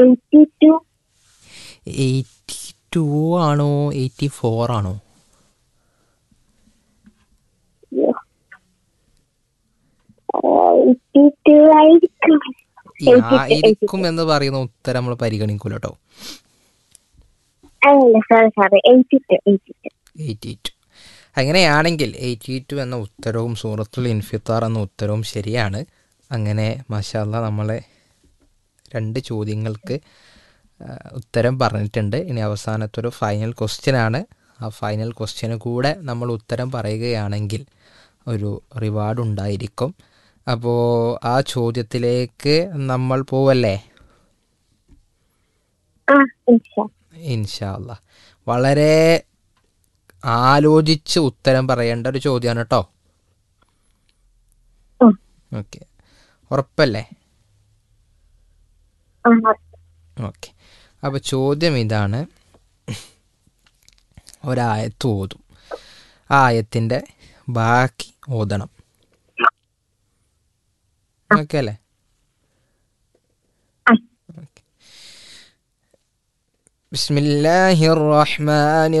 Eighty two eighty two ആണോ eighty four ആണോ eighty two ആയിരിക്കും ഈ ആയിരിക്കും എന്ന് പറയുന്ന ഉത്തരം നമ്മൾ പരിഗണിക്കൂല കേട്ടോ അല്ല sorry sorry eighty two eighty two eighty two അങ്ങനെയാണെങ്കിൽ എയ്റ്റി ടു എന്ന ഉത്തരവും സൂറത്തുൽ ഇൻഫിത്താർ എന്ന ഉത്തരവും ശരിയാണ് അങ്ങനെ മാഷാല്ല നമ്മളെ രണ്ട് ചോദ്യങ്ങൾക്ക് ആ, ഉത്തരം പറഞ്ഞിട്ടുണ്ട് ഇനി അവസാനത്തെ ഒരു ഫൈനൽ ക്വസ്റ്റ്യൻ ആണ് ആ ഫൈനൽ ക്വസ്റ്റ്യന് കൂടെ നമ്മൾ ഉത്തരം പറയുകയാണെങ്കിൽ ഒരു റിവാർഡ് ഉണ്ടായിരിക്കും അപ്പോൾ ആ ചോദ്യത്തിലേക്ക് നമ്മൾ പോവല്ലേ ആ ഇൻഷാ ഇൻഷാല്ല വളരെ ആലോചിച്ച് ഉത്തരം പറയേണ്ട ഒരു ചോദ്യമാണ് കേട്ടോ ഉം. ഓക്കെ ഉറപ്പല്ലേ ആ ഓക്കെ അപ്പോൾ ചോദ്യം ഇതാണ് ഒരായത്ത് ഓതും ആ ആയത്തിൻ്റെ ബാക്കി ഓതണം ഓക്കെ അല്ലേ ആ. بسم الله الرحمن